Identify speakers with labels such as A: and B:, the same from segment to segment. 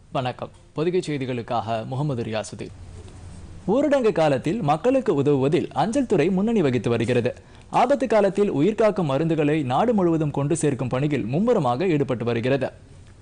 A: வணக்கம் பொதிகை செய்திகளுக்காக முகமது ரியாசுதீன் ஊரடங்கு காலத்தில் மக்களுக்கு உதவுவதில் அஞ்சல் துறை முன்னணி வகித்து வருகிறது ஆபத்து காலத்தில் உயிர்காக்கும் மருந்துகளை நாடு முழுவதும் கொண்டு சேர்க்கும் பணியில் மும்முரமாக ஈடுபட்டு வருகிறது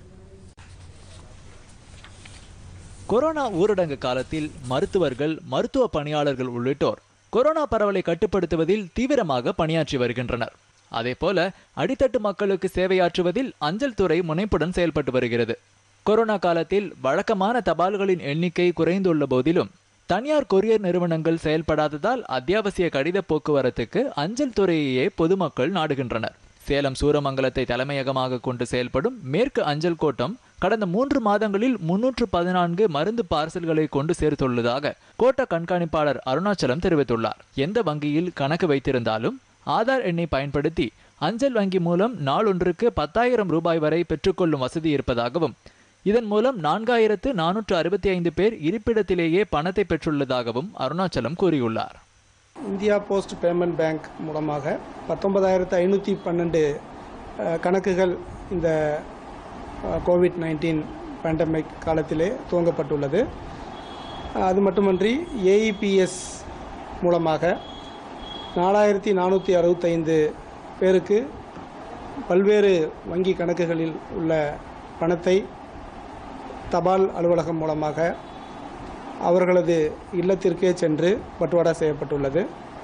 A: கொரோனா ஊரடங்கு காலத்தில் மருத்துவர்கள் மருத்துவ பணியாளர்கள் உள்ளிட்டோர் கொரோனா பரவலை கட்டுப்படுத்துவதில் தீவிரமாக பணியாற்றி வருகின்றனர் அதேபோல அடித்தட்டு மக்களுக்கு சேவையாற்றுவதில் அஞ்சல் துறை முனைப்புடன் செயல்பட்டு வருகிறது கொரோனா காலத்தில் வழக்கமான தபால்களின் எண்ணிக்கை குறைந்துள்ள போதிலும் தனியார் கொரியர் நிறுவனங்கள் செயல்படாததால் அத்தியாவசிய கடித போக்குவரத்துக்கு அஞ்சல் துறையையே பொதுமக்கள் நாடுகின்றனர் சேலம் சூரமங்கலத்தை தலைமையகமாக கொண்டு செயல்படும் மேற்கு அஞ்சல் கோட்டம் கடந்த மூன்று மாதங்களில் முன்னூற்று பதினான்கு மருந்து பார்சல்களை கொண்டு சேர்த்துள்ளதாக கோட்ட கண்காணிப்பாளர் அருணாச்சலம் தெரிவித்துள்ளார் எந்த வங்கியில் கணக்கு வைத்திருந்தாலும் ஆதார் எண்ணை பயன்படுத்தி அஞ்சல் வங்கி மூலம் நாளொன்றுக்கு பத்தாயிரம் ரூபாய் வரை பெற்றுக்கொள்ளும் வசதி இருப்பதாகவும் இதன் மூலம் நான்காயிரத்து நானூற்று அறுபத்தி ஐந்து பேர் இருப்பிடத்திலேயே பணத்தை பெற்றுள்ளதாகவும் அருணாச்சலம் கூறியுள்ளார்
B: இந்தியா போஸ்ட் பேமெண்ட் பேங்க் மூலமாக பத்தொன்பதாயிரத்து ஐநூற்றி பன்னெண்டு அஹ், கணக்குகள் இந்த கோவிட் நைன்டீன் பேண்டமிக் காலத்திலே துவங்கப்பட்டுள்ளது அது மட்டுமன்றி ஏஇபிஎஸ் மூலமாக நாலாயிரத்தி நானூற்றி அறுபத்தைந்து பேருக்கு பல்வேறு வங்கி கணக்குகளில் உள்ள பணத்தை தபால் அலுவலகம் மூலமாக அவர்களது இல்லத்திற்கே சென்று பட்டுவாடா செய்யப்பட்டுள்ளது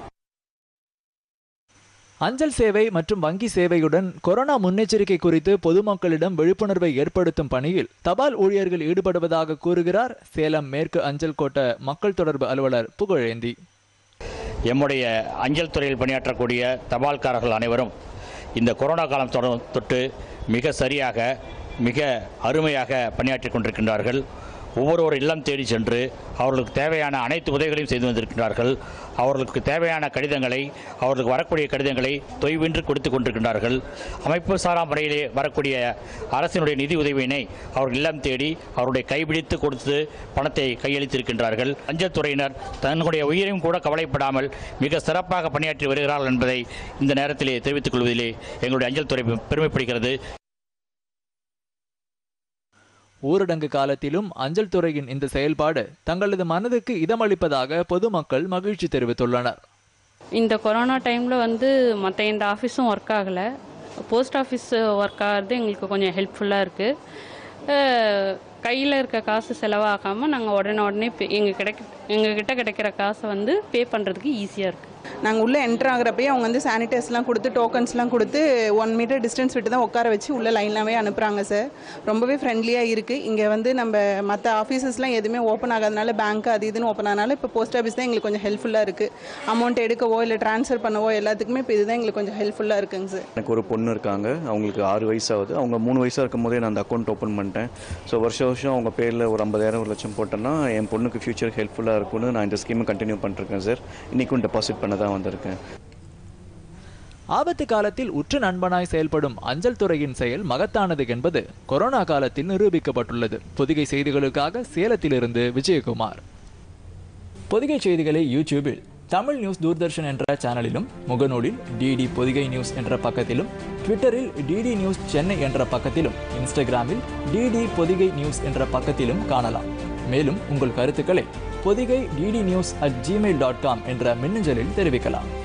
A: அஞ்சல் சேவை மற்றும் வங்கி சேவையுடன் கொரோனா முன்னெச்சரிக்கை குறித்து பொதுமக்களிடம் விழிப்புணர்வை ஏற்படுத்தும் பணியில் தபால் ஊழியர்கள் ஈடுபடுவதாக கூறுகிறார் சேலம் மேற்கு அஞ்சல் கோட்ட மக்கள் தொடர்பு அலுவலர் புகழேந்தி
C: எம்முடைய அஞ்சல் துறையில் பணியாற்றக்கூடிய தபால்காரர்கள் அனைவரும் இந்த கொரோனா காலம் தொட- தொட்டு மிக சரியாக மிக அருமையாக பணியாற்றிக் கொண்டிருக்கின்றார்கள் ஒவ்வொருவர் இல்லம் தேடி சென்று அவர்களுக்கு தேவையான அனைத்து உதவிகளையும் செய்து வந்திருக்கின்றார்கள் அவர்களுக்கு தேவையான கடிதங்களை அவர்களுக்கு வரக்கூடிய கடிதங்களை தொய்வின்றி கொடுத்து கொண்டிருக்கின்றார்கள் அமைப்பு சாரா முறையிலே வரக்கூடிய அரசினுடைய நிதி உதவியினை அவர்கள் இல்லம் தேடி அவருடைய கைபிடித்து கொடுத்து பணத்தை கையளித்திருக்கின்றார்கள் அஞ்சல் துறையினர் தன்னுடைய உயிரையும் கூட கவலைப்படாமல் மிக சிறப்பாக பணியாற்றி வருகிறார்கள் என்பதை இந்த நேரத்திலே தெரிவித்துக் கொள்வதிலே எங்களுடைய அஞ்சல் துறை பெருமைப்படுகிறது
A: ஊரடங்கு காலத்திலும் அஞ்சல் துறையின் இந்த செயல்பாடு தங்களது மனதுக்கு இதமளிப்பதாக பொதுமக்கள் மகிழ்ச்சி தெரிவித்துள்ளனர்
D: இந்த கொரோனா டைமில் வந்து மற்ற எந்த ஆஃபீஸும் ஒர்க் ஆகலை போஸ்ட் ஆஃபீஸ் ஒர்க் ஆகிறது எங்களுக்கு கொஞ்சம் ஹெல்ப்ஃபுல்லாக இருக்குது கையில் இருக்க காசு செலவாகாமல் நாங்கள் உடனே உடனே pay- எங்க கிடைக்க எங்ககிட்ட கிடைக்கிற காசை வந்து பே பண்ணுறதுக்கு ஈஸியாக இருக்குது
E: நாங்கள் உள்ளே என்ட்ரு ஆகிறப்பயே அவங்க வந்து சானிடைஸ்லாம் கொடுத்து டோக்கன்ஸ்லாம் கொடுத்து ஒன் மீட்டர் டிஸ்டன்ஸ் விட்டு தான் உட்கார வச்சு உள்ள லைன்லாமே அனுப்புகிறாங்க சார் ரொம்பவே ஃப்ரெண்ட்லியாக இருக்குது இங்கே வந்து நம்ம மற்ற ஆஃபீஸஸ்லாம் எதுவுமே ஓப்பன் ஆகாதனால பேங்க் அது இதுன்னு ஓப்பன் ஆனால இப்போ போஸ்ட் ஆஃபீஸ் தான் எங்களுக்கு கொஞ்சம் ஹெல்ப்ஃபுல்லாக இருக்குது அமௌண்ட் எடுக்கவோ இல்லை ட்ரான்ஸ்ஃபர் பண்ணவோ எல்லாத்துக்குமே இப்போ இதுதான் எங்களுக்கு கொஞ்சம் ஹெல்ப்ஃபுல்லாக இருக்குங்க சார்
F: எனக்கு ஒரு பொண்ணு இருக்காங்க அவங்களுக்கு ஆறு வயசாகுது அவங்க மூணு வயசாக இருக்கும் போதே நான் அந்த அக்கௌண்ட் ஓப்பன் பண்ணிட்டேன் ஸோ வருஷம் வருஷம் அவங்க பேரில் ஒரு ஐம்பதாயிரம் ஒரு லட்சம் போட்டேன்னா என் பொண்ணுக்கு ஃபியூச்சர் ஹெல்ப்ஃபுல்லாக இருக்கும்னு நான் இந்த ஸ்கீமை கண்டினியூ பண்ணிருக்கேன் சார் இன்றைக்கும் டெபாசிட் பண்ண தான் வந்திருக்கேன்
A: ஆபத்து காலத்தில் உற்ற நண்பனாய் செயல்படும் அஞ்சல் துறையின் செயல் மகத்தானது என்பது கொரோனா காலத்தில் நிரூபிக்கப்பட்டுள்ளது பொதிகை செய்திகளுக்காக சேலத்திலிருந்து விஜயகுமார் பொதிகை செய்திகளை யூடியூபில் தமிழ் நியூஸ் தூர்தர்ஷன் என்ற சேனலிலும் முகநூலில் டிடி பொதிகை நியூஸ் என்ற பக்கத்திலும் ட்விட்டரில் டிடி நியூஸ் சென்னை என்ற பக்கத்திலும் இன்ஸ்டாகிராமில் டிடி பொதிகை நியூஸ் என்ற பக்கத்திலும் காணலாம் மேலும் உங்கள் கருத்துக்களை Podhigai DD news at Gmail dot com என்ற மின்னஞ்சலில் தெரிவிக்கலாம்